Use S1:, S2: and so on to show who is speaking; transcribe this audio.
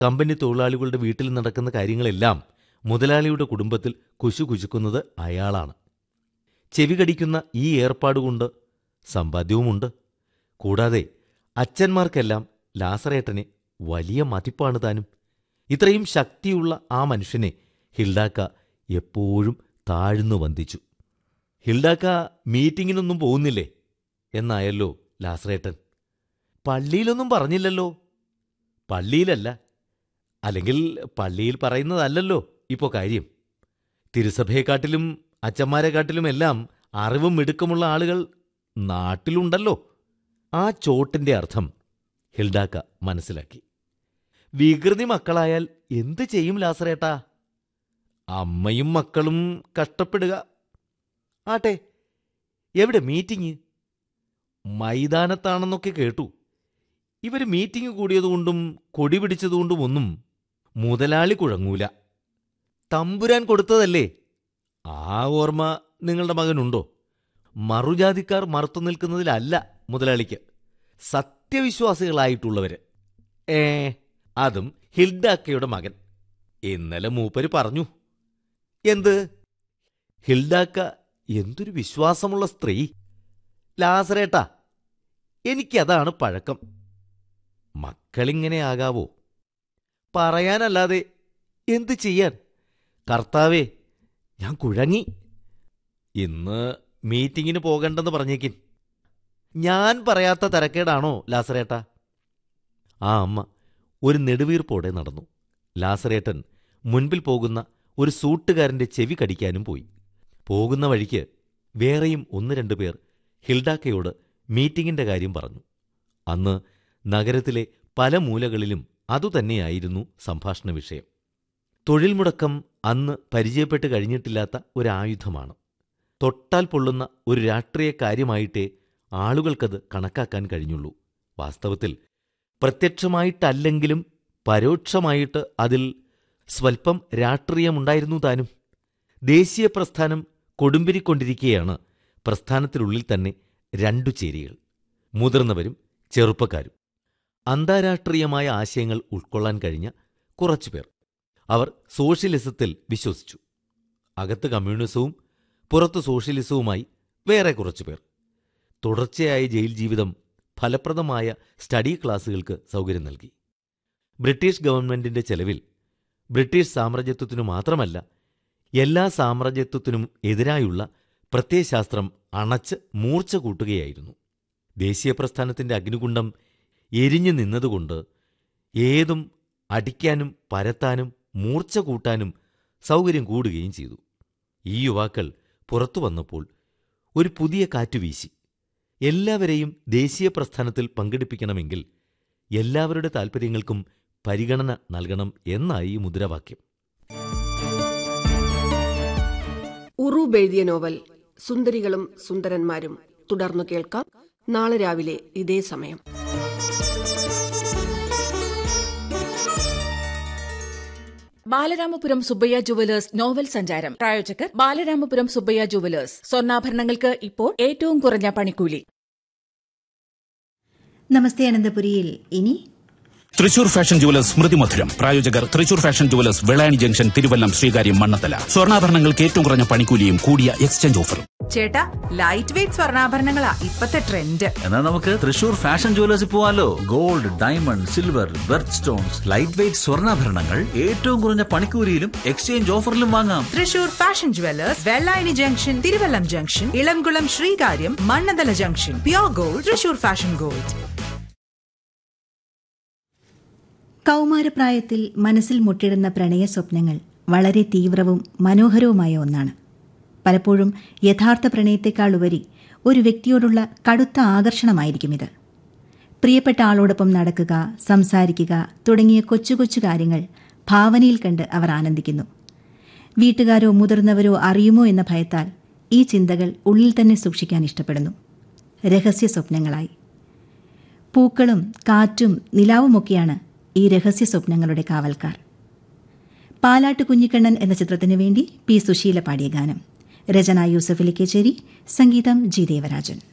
S1: company തൊഴിലാളികളുടെ വീട്ടിൽ നടക്കുന്ന കാര്യങ്ങളെല്ലാം മുതലാളിയുടെ കുടുംബത്തിൽ കുശു കുശുക്കുന്നത് അയാളാണ് ചെവി കടിക്കുന്ന ഈ ഏർപ്പാടുകൊണ്ട് സമ്പാദ്യവുമുണ്ട് കൂടാതെ അച്ഛന്മാർക്കെല്ലാം ലാസറേട്ടനെ വലിയ മതിപ്പാണ് താനും ഇത്രയും ശക്തിയുള്ള ആ മനുഷ്യനെ ഹിൽഡാക്ക എപ്പോഴും താഴ്ന്നു വന്ദിച്ചു ഹിൽഡാക്ക മീറ്റിങ്ങിനൊന്നും പോകുന്നില്ലേ എന്നായല്ലോ ലാസറേട്ടൻ പള്ളിയിലൊന്നും പറഞ്ഞില്ലല്ലോ പള്ളിയിലല്ല അല്ലെങ്കിൽ പള്ളിയിൽ പറയുന്നതല്ലല്ലോ ഇപ്പോൾ കാര്യം തിരുസഭയെക്കാട്ടിലും അച്ഛന്മാരെക്കാട്ടിലുമെല്ലാം അറിവും മിടുക്കമുള്ള ആളുകൾ നാട്ടിലുണ്ടല്ലോ ആ ചോട്ടിന്റെ അർത്ഥം ഹിൽഡാക്ക മനസ്സിലാക്കി വികൃതി മക്കളായാൽ എന്ത് ചെയ്യും ലാസറേട്ടാ അമ്മയും മക്കളും കഷ്ടപ്പെടുക ആട്ടെ എവിടെ മീറ്റിംഗ് മൈതാനത്താണെന്നൊക്കെ കേട്ടു ഇവർ മീറ്റിംഗ് കൂടിയതുകൊണ്ടും കൊടി പിടിച്ചതുകൊണ്ടും ഒന്നും മുതലാളി കുഴങ്ങൂല തമ്പുരാൻ കൊടുത്തതല്ലേ ആ ഓർമ്മ നിങ്ങളുടെ മകനുണ്ടോ മറുജാതിക്കാർ മറുത്തു നിൽക്കുന്നതിലല്ല മുതലാളിക്ക് സത്യവിശ്വാസികളായിട്ടുള്ളവര് ഏ അതും ഹിൽഡാക്കയുടെ മകൻ ഇന്നലെ മൂപ്പര് പറഞ്ഞു എന്ത് ഹിൽഡാക്ക എന്തൊരു വിശ്വാസമുള്ള സ്ത്രീ ലാസറേട്ടാ എനിക്കതാണ് പഴക്കം മക്കളിങ്ങനെ ആകാവോ പറയാനല്ലാതെ എന്ത് ചെയ്യാൻ കർത്താവേ ഞാൻ കുഴങ്ങി ഇന്ന് മീറ്റിങ്ങിന് പോകണ്ടെന്ന് പറഞ്ഞേക്കിൻ ഞാൻ പറയാത്ത തരക്കേടാണോ ലാസറേട്ട ആ അമ്മ ഒരു നെടുവീർപ്പോടെ നടന്നു ലാസറേട്ടൻ മുൻപിൽ പോകുന്ന ഒരു സൂട്ടുകാരന്റെ ചെവി കടിക്കാനും പോയി പോകുന്ന വഴിക്ക് വേറെയും ഒന്ന് രണ്ടു പേർ ഹിൽഡാക്കയോട് മീറ്റിംഗിന്റെ കാര്യം പറഞ്ഞു അന്ന് നഗരത്തിലെ പല മൂലകളിലും അതുതന്നെയായിരുന്നു സംഭാഷണ വിഷയം തൊഴിൽ മുടക്കം അന്ന് പരിചയപ്പെട്ട് കഴിഞ്ഞിട്ടില്ലാത്ത ഒരായുധമാണ് തൊട്ടാൽ പൊള്ളുന്ന ഒരു രാഷ്ട്രീയ കാര്യമായിട്ടേ ആളുകൾക്കത് കണക്കാക്കാൻ കഴിഞ്ഞുള്ളൂ വാസ്തവത്തിൽ പ്രത്യക്ഷമായിട്ടല്ലെങ്കിലും പരോക്ഷമായിട്ട് അതിൽ സ്വൽപ്പം രാഷ്ട്രീയമുണ്ടായിരുന്നു താനും ദേശീയ പ്രസ്ഥാനം കൊടുമ്പിരിക്കൊണ്ടിരിക്കെയാണ് പ്രസ്ഥാനത്തിനുള്ളിൽ തന്നെ രണ്ടു ചേരികൾ മുതിർന്നവരും ചെറുപ്പക്കാരും അന്താരാഷ്ട്രീയമായ ആശയങ്ങൾ ഉൾക്കൊള്ളാൻ കഴിഞ്ഞ കുറച്ചുപേർ അവർ സോഷ്യലിസത്തിൽ വിശ്വസിച്ചു അകത്ത് കമ്മ്യൂണിസവും പുറത്ത് സോഷ്യലിസവുമായി വേറെ കുറച്ചുപേർ തുടർച്ചയായ ജയിൽ ജീവിതം ഫലപ്രദമായ സ്റ്റഡി ക്ലാസുകൾക്ക് സൗകര്യം നൽകി ബ്രിട്ടീഷ് ഗവൺമെന്റിന്റെ ചെലവിൽ ബ്രിട്ടീഷ് സാമ്രാജ്യത്വത്തിനു മാത്രമല്ല എല്ലാ സാമ്രാജ്യത്വത്തിനും എതിരായുള്ള പ്രത്യയശാസ്ത്രം അണച്ച് മൂർച്ച കൂട്ടുകയായിരുന്നു ദേശീയ പ്രസ്ഥാനത്തിന്റെ അഗ്നികുണ്ഡം എരിഞ്ഞു നിന്നതുകൊണ്ട് ഏതും അടിക്കാനും പരത്താനും മൂർച്ച കൂട്ടാനും സൗകര്യം കൂടുകയും ചെയ്തു ഈ യുവാക്കൾ പുറത്തു വന്നപ്പോൾ ഒരു പുതിയ കാറ്റു വീശി എല്ലാവരെയും ദേശീയ പ്രസ്ഥാനത്തിൽ പങ്കെടുപ്പിക്കണമെങ്കിൽ എല്ലാവരുടെ താൽപ്പര്യങ്ങൾക്കും പരിഗണന നൽകണം എന്നായി ഈ മുദ്രാവാക്യം
S2: ഉറൂബ് എഴുതിയ നോവൽ സുന്ദരികളും സുന്ദരന്മാരും തുടർന്നു കേൾക്കാം നാളെ രാവിലെ ഇതേ സമയം
S3: ബാലരാമപുരം സുബ്ബയ്യ ജുവലേഴ്സ് നോവൽ സഞ്ചാരം പ്രായോജകർ ബാലരാമപുരം സുബ്ബയ്യ ജുവലേഴ്സ് സ്വർണ്ണാഭരണങ്ങൾക്ക് ഇപ്പോൾ ഏറ്റവും കുറഞ്ഞ പണിക്കൂലി
S4: നമസ്തേ അനന്തപുരിയിൽ ഇനി
S5: തൃശൂർ ഫാഷൻ ജുവലേഴ്സ് സ്മൃതി മധുരം പ്രായോജകർ Thrissur fashion jewellers Vellayani junction Thiruvallam Sreekaryam Mannanthala സ്വർണ്ണാഭരണങ്ങൾക്ക് ഏറ്റവും കുറഞ്ഞ പണിക്കൂലിയും കൂടിയ എക്സ്ചേഞ്ച് ഓഫറും
S6: ചേട്ടാ ലൈറ്റ് വെയിറ്റ് സ്വർണ്ണാഭരണങ്ങളാ ഇപ്പത്തെ ട്രെൻഡ്
S7: എന്നാൽ നമുക്ക് തൃശൂർ ഫാഷൻ ജുവലേഴ്സിൽ പോവാലോ gold diamond silver birth stones light weight സ്വർണ്ണാഭരണങ്ങൾ ഏറ്റവും കുറഞ്ഞ പണിക്കൂലിയിലും എക്സ്ചേഞ്ച് ഓഫറിലും വാങ്ങാം
S6: Thrissur fashion jewellers Vellayani junction Thiruvallam junction Elamkulam Sreekaryam Mannanthala junction pure gold Thrissur fashion gold
S4: കൗമാരപ്രായത്തിൽ മനസ്സിൽ മുട്ടിടുന്ന പ്രണയ സ്വപ്നങ്ങൾ വളരെ തീവ്രവും മനോഹരവുമായ ഒന്നാണ് പലപ്പോഴും യഥാർത്ഥ പ്രണയത്തെക്കാൾ ഉപരി ഒരു വ്യക്തിയോടുള്ള കടുത്ത ആകർഷണമായിരിക്കും ഇത് പ്രിയപ്പെട്ട ആളോടൊപ്പം നടക്കുക സംസാരിക്കുക തുടങ്ങിയ കൊച്ചു കൊച്ചു കാര്യങ്ങൾ ഭാവനയിൽ കണ്ട് അവർ ആനന്ദിക്കുന്നു വീട്ടുകാരോ മുതിർന്നവരോ അറിയുമോ എന്ന ഭയത്താൽ ഈ ചിന്തകൾ ഉള്ളിൽ തന്നെ സൂക്ഷിക്കാൻ ഇഷ്ടപ്പെടുന്നു രഹസ്യ സ്വപ്നങ്ങളായി പൂക്കളും കാറ്റും നിലാവുമൊക്കെയാണ് ഈ രഹസ്യ സ്വപ്നങ്ങളുടെ കാവൽക്കാർ പാലാട്ട് കുഞ്ഞിക്കണ്ണൻ എന്ന ചിത്രത്തിനു വേണ്ടി പി സുശീല പാടിയ ഗാനം രചന യൂസഫ് ലിക്കേച്ചേരി സംഗീതം ജി ദേവരാജൻ